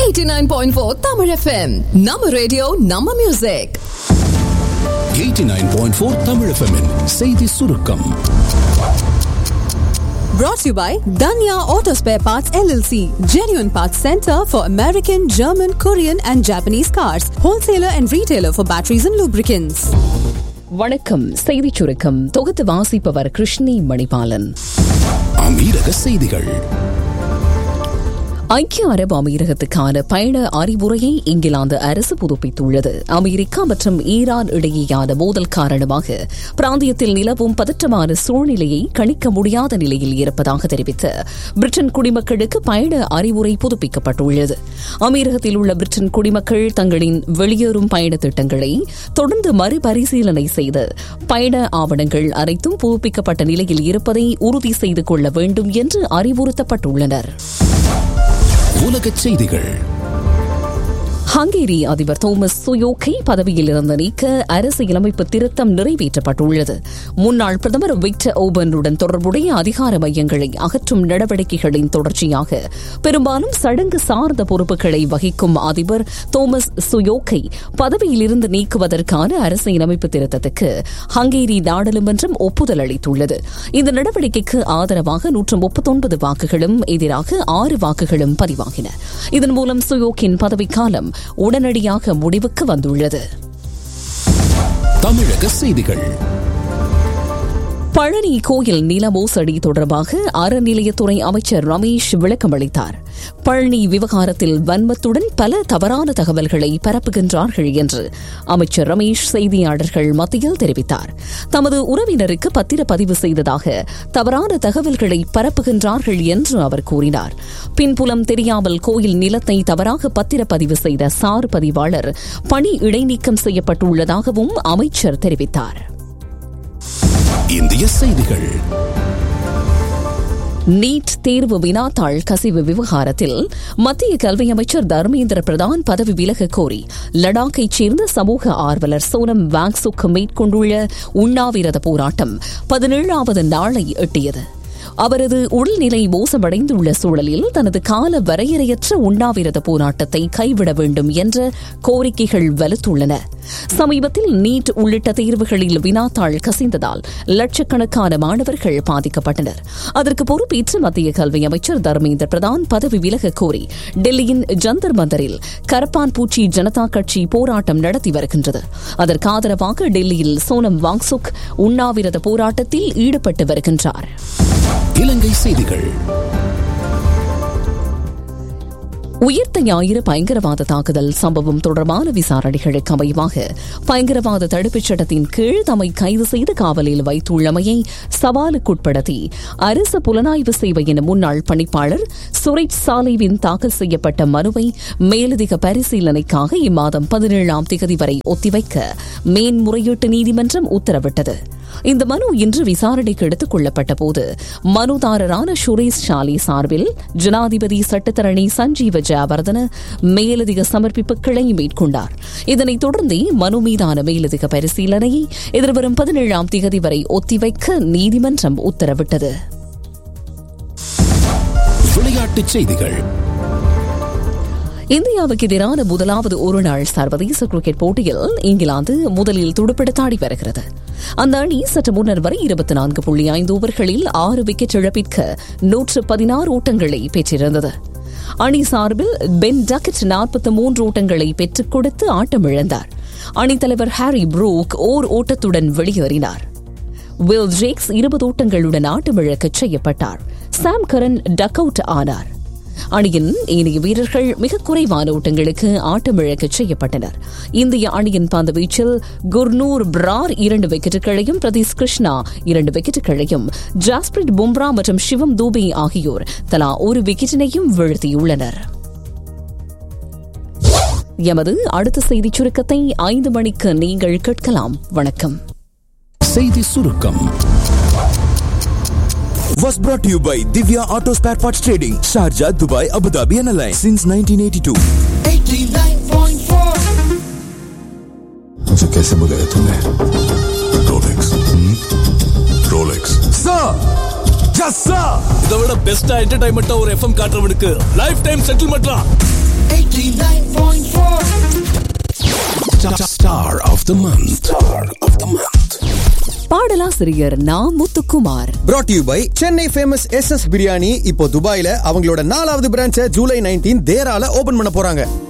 89.4 Tamil FM. நம்ம radio நம்ம music 89.4 Tamil FM -இன் செய்தி சுருக்கம் brought to you by Danya Auto Spare Parts LLC, genuine parts center for American, German, Korean and Japanese cars, wholesaler and retailer for batteries and lubricants. வணக்கம் செய்திச் சுருக்கம் தொகுத்து வாசிப்பவர் கிருஷ்ணி மணிபாலன் அமீரக செய்திகள் ஐக்கிய அரபு அமீரகத்துக்கான பயண அறிவுரையை இங்கிலாந்து அரசு புதுப்பித்துள்ளது அமெரிக்கா மற்றும் ஈரான் இடையேயான மோதல் காரணமாக பிராந்தியத்தில் நிலவும் பதற்றமான சூழ்நிலையை கணிக்க முடியாத நிலையில் இருப்பதாக தெரிவித்து பிரிட்டன் குடிமக்களுக்கு பயண அறிவுரை புதுப்பிக்கப்பட்டுள்ளது அமீரகத்தில் உள்ள பிரிட்டன் குடிமக்கள் தங்களின் வெளியேறும் பயண திட்டங்களை தொடர்ந்து மறுபரிசீலனை செய்து பயண ஆவணங்கள் அனைத்தும் புதுப்பிக்கப்பட்ட நிலையில் இருப்பதை உறுதி செய்து கொள்ள வேண்டும் என்று அறிவுறுத்தப்பட்டுள்ளனர் உலகச் செய்திகள் ஹங்கேரி அதிபர் தோமஸ் சுயோக்கை பதவியிலிருந்து நீக்க அரசியலமைப்பு திருத்தம் நிறைவேற்றப்பட்டுள்ளது முன்னாள் பிரதமர் விக்டர் ஓபனுடன் தொடர்புடைய அதிகார மையங்களை அகற்றும் நடவடிக்கைகளின் தொடர்ச்சியாக பெரும்பாலும் சடங்கு சார்ந்த பொறுப்புகளை வகிக்கும் அதிபர் தோமஸ் சுயோக்கை பதவியிலிருந்து நீக்குவதற்கான அரசியலமைப்பு திருத்தத்துக்கு ஹங்கேரி நாடாளுமன்றம் ஒப்புதல் அளித்துள்ளது இந்த நடவடிக்கைக்கு ஆதரவாக நூற்று முப்பத்தொன்பது வாக்குகளும் எதிராக ஆறு வாக்குகளும் பதிவாகின இதன் மூலம் சுயோக்கின் பதவிக்காலம் உடனடியாக முடிவுக்கு வந்துள்ளது தமிழக செய்திகள் பழனி கோயில் நில மோசடி தொடர்பாக அறநிலையத்துறை அமைச்சர் ரமேஷ் விளக்கமளித்தார் பழனி விவகாரத்தில் வன்மத்துடன் பல தவறான தகவல்களை பரப்புகின்றார்கள் என்று அமைச்சர் ரமேஷ் செய்தியாளர்கள் மத்தியில் தெரிவித்தார் தமது உறவினருக்கு பத்திரப்பதிவு செய்ததாக தவறான தகவல்களை பரப்புகின்றார்கள் என்று அவர் கூறினார் பின்புலம் தெரியாமல் கோயில் நிலத்தை தவறாக பத்திரப்பதிவு செய்த சார் பதிவாளர் பணி இடைநீக்கம் செய்யப்பட்டுள்ளதாகவும் அமைச்சர் தெரிவித்தார் இந்திய செய்திகள் நீட் தேர்வு வினாத்தாள் கசிவு விவகாரத்தில் மத்திய கல்வி அமைச்சர் தர்மேந்திர பிரதான் பதவி விலக கோரி லடாக்கைச் சேர்ந்த சமூக ஆர்வலர் சோனம் வாங்சுக் மேற்கொண்டுள்ள உண்ணாவிரத போராட்டம் பதினேழாவது நாளை எட்டியது அவரது உடல்நிலை மோசமடைந்துள்ள சூழலில் தனது கால வரையறையற்ற உண்ணாவிரத போராட்டத்தை கைவிட வேண்டும் என்ற கோரிக்கைகள் வலுத்துள்ளன சமீபத்தில் நீட் உள்ளிட்ட தேர்வுகளில் வினாத்தாள் கசிந்ததால் லட்சக்கணக்கான மாணவர்கள் பாதிக்கப்பட்டனர் அதற்கு பொறுப்பேற்று மத்திய கல்வி அமைச்சர் தர்மேந்திர பிரதான் பதவி விலக கோரி டெல்லியின் ஜந்தர் மந்தரில் கரப்பான் பூச்சி ஜனதா கட்சி போராட்டம் நடத்தி வருகின்றது அதற்கு ஆதரவாக டெல்லியில் சோனம் வாங்சுக் உண்ணாவிரத போராட்டத்தில் ஈடுபட்டு வருகின்றார் இலங்கை செய்திகள் உயிர்த்த ஞாயிறு பயங்கரவாத தாக்குதல் சம்பவம் தொடர்பான விசாரணைகளுக்கு அமைவாக பயங்கரவாத தடுப்புச் சட்டத்தின் கீழ் தம்மை கைது செய்து காவலில் வைத்துள்ளமையை சவாலுக்குட்படுத்தி அரசு புலனாய்வு சேவையின் முன்னாள் பணிப்பாளர் சுரேஷ் சாலைவின் தாக்கல் செய்யப்பட்ட மனுவை மேலதிக பரிசீலனைக்காக இம்மாதம் பதினேழாம் தேதி வரை ஒத்திவைக்க மேன்முறையீட்டு நீதிமன்றம் உத்தரவிட்டது இந்த மனு இன்று விசாரணைக்கு எடுத்துக் கொள்ளப்பட்ட போது மனுதாரரான சுரேஷ் சாலி சார்பில் ஜனாதிபதி சட்டத்தரணி சஞ்சீவ ஜெயவர்தன மேலதிக சமர்ப்பிப்புகளை மேற்கொண்டார் இதனைத் தொடர்ந்தே மனு மீதான மேலதிக பரிசீலனையை எதிர்வரும் பதினேழாம் தேதி வரை ஒத்திவைக்க நீதிமன்றம் உத்தரவிட்டது விளையாட்டுச் செய்திகள் இந்தியாவுக்கு எதிரான முதலாவது ஒருநாள் சர்வதேச கிரிக்கெட் போட்டியில் இங்கிலாந்து முதலில் துடுப்பெடுத்தாடி வருகிறது அந்த அணி சற்று முன்னர் வரை இருபத்தி நான்கு புள்ளி ஐந்து ஓவர்களில் ஆறு விக்கெட் இழப்பிற்கு நூற்று பதினாறு ஓட்டங்களை பெற்றிருந்தது அணி சார்பில் பென் டக்கெட் நாற்பத்தி மூன்று ஓட்டங்களை பெற்றுக் கொடுத்து ஆட்டமிழந்தார் அணித்தலைவர் ஹாரி ப்ரூக் ஓர் ஓட்டத்துடன் வெளியேறினார் வில் ஜேக்ஸ் இருபது ஓட்டங்களுடன் ஆட்டமிழக்கச் செய்யப்பட்டார் சாம் கரன் டக் அவுட் ஆனார் அணியின் ஏனைய வீரர்கள் மிக குறைவான ஓட்டங்களுக்கு ஆட்டமிழக்கச் செய்யப்பட்டனர் இந்திய அணியின் பந்து வீச்சில் குர்னூர் பிரார் இரண்டு விக்கெட்டுகளையும் பிரதீஷ் கிருஷ்ணா இரண்டு விக்கெட்டுகளையும் ஜாஸ்பிரிட் பும்ரா மற்றும் சிவம் தூபே ஆகியோர் தலா ஒரு விக்கெட்டினையும் வீழ்த்தியுள்ளனர் எமது அடுத்த செய்திச் சுருக்கத்தை ஐந்து மணிக்கு நீங்கள் கேட்கலாம் வணக்கம் செய்தி சுருக்கம் was brought to you by Divya Auto Spare Parts Trading, Sharjah, Dubai, Abu Dhabi and Alliance since 1982. मुझे कैसे बुलाया तूने Rolex Rolex Sir! Yes, sir! இதை விட பெஸ்டா என்டர்டைன்மெண்டா ஒரு எஃப்எம் காட்டுறவனுக்கு லைஃப் டைம் செட்டில்மெண்ட்லாம் Star of the month. Star of the month. பாடலாசிரியர் Na Muthukumar brought to you by Chennai famous S S biryani இப்போ துபாயில அவங்களோட நாலாவது பிரான்ச்சை ஜூலை நைன்டீன் தேரால ஓபன் பண்ண போறாங்க